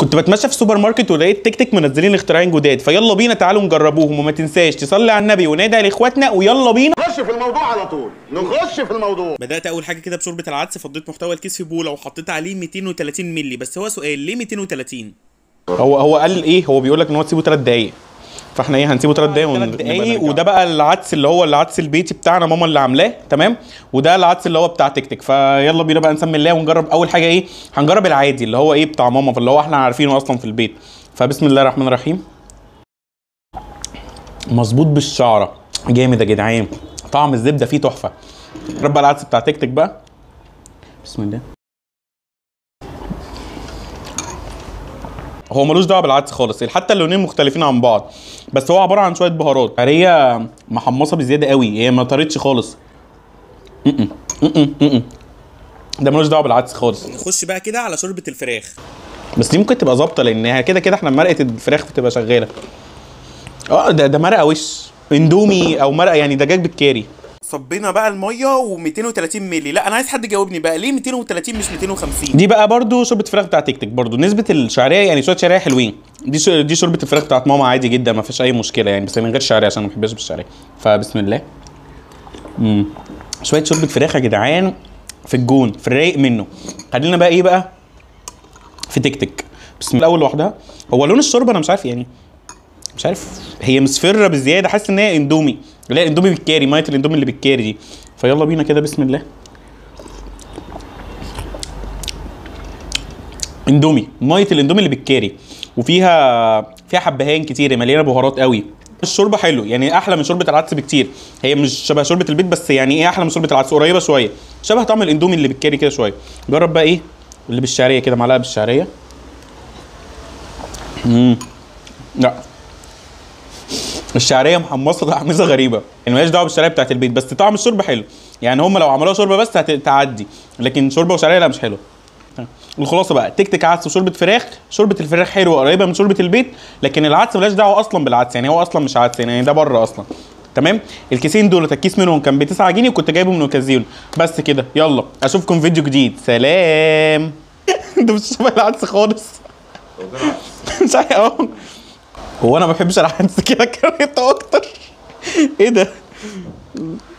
كنت بتمشى في السوبر ماركت ولقيت تيك تيك منزلين اختراعين جداد فيلا بينا تعالوا نجربوهم وما تنساش تصلي على النبي ونادي لاخواتنا ويلا بينا نخش في الموضوع على طول نخش في الموضوع بدات اول حاجه كده بشوربه العدس فضيت محتوى الكيس في بوله وحطيت عليه 230 مللي بس هو سؤال ليه 230 هو هو قال ايه هو بيقول لك ان هو تسيبه 3 دقايق فاحنا ايه هنسيبه 3 دقايق ثلاث دقايق وده بقى العدس اللي هو العدس البيتي بتاعنا ماما اللي عاملاه تمام وده العدس اللي هو بتاع تيك تيك فيلا بينا بقى نسمي الله ونجرب اول حاجه ايه هنجرب العادي اللي هو ايه بتاع ماما اللي هو احنا عارفينه اصلا في البيت فبسم الله الرحمن الرحيم مظبوط بالشعره جامد يا جدعان طعم الزبده فيه تحفه نجرب بقى العدس بتاع تيك تيك بقى بسم الله هو ملوش دعوه بالعدس خالص حتى اللونين مختلفين عن بعض بس هو عباره عن شويه بهارات هي محمصه بزياده قوي هي ما طرتش خالص م-م. م-م. م-م. ده ملوش دعوه بالعدس خالص نخش بقى كده على شوربه الفراخ بس دي ممكن تبقى ظابطه لانها كده كده احنا مرقه الفراخ بتبقى شغاله اه ده ده مرقه وش اندومي او مرقه يعني دجاج بالكاري صبينا بقى الميه و230 مللي لا انا عايز حد يجاوبني بقى ليه 230 مش 250 دي بقى برضو شوربه فراخ بتاع تيك تيك برضو نسبه الشعريه يعني شويه شعريه حلوين دي ش... دي شوربه الفراخ بتاعت ماما عادي جدا ما فيش اي مشكله يعني بس من غير شعريه عشان ما بحبش بالشعريه فبسم الله امم شويه شوربه فراخ يا جدعان في الجون في الرايق منه خلينا بقى ايه بقى في تيك تيك بسم الله الاول لوحدها هو لون الشوربه انا مش عارف يعني مش عارف هي مصفره بزياده حاسس ان هي اندومي لا اندومي بالكاري ميه الاندومي اللي بالكاري دي فيلا بينا كده بسم الله اندومي ميه الاندومي اللي بالكاري وفيها فيها حبهان كتير مليانه بهارات قوي الشوربه حلو يعني احلى من شوربه العدس بكتير هي مش شبه شوربه البيت بس يعني ايه احلى من شوربه العدس قريبه شويه شبه طعم الاندومي اللي بالكاري كده شويه جرب بقى ايه اللي بالشعريه كده معلقه بالشعريه امم لا الشعريه محمصه تحميصه غريبه يعني مالهاش دعوه بالشعريه بتاعت البيت بس طعم الشوربه حلو يعني هم لو عملوها شوربه بس هتعدي لكن شوربه وشعريه لا مش حلوه الخلاصه بقى تك تك عدس وشوربه فراخ شوربه الفراخ حلوه قريبه من شوربه البيت لكن العدس ملهاش دعوه اصلا بالعدس يعني هو اصلا مش عدس يعني ده بره اصلا تمام الكيسين دول الكيس منهم كان ب 9 جنيه وكنت جايبه من اوكازيون بس كده يلا اشوفكم فيديو جديد سلام ده مش شبه العدس خالص مش عارف اه هو انا ما بحبش العدس كده كرهته اكتر ايه ده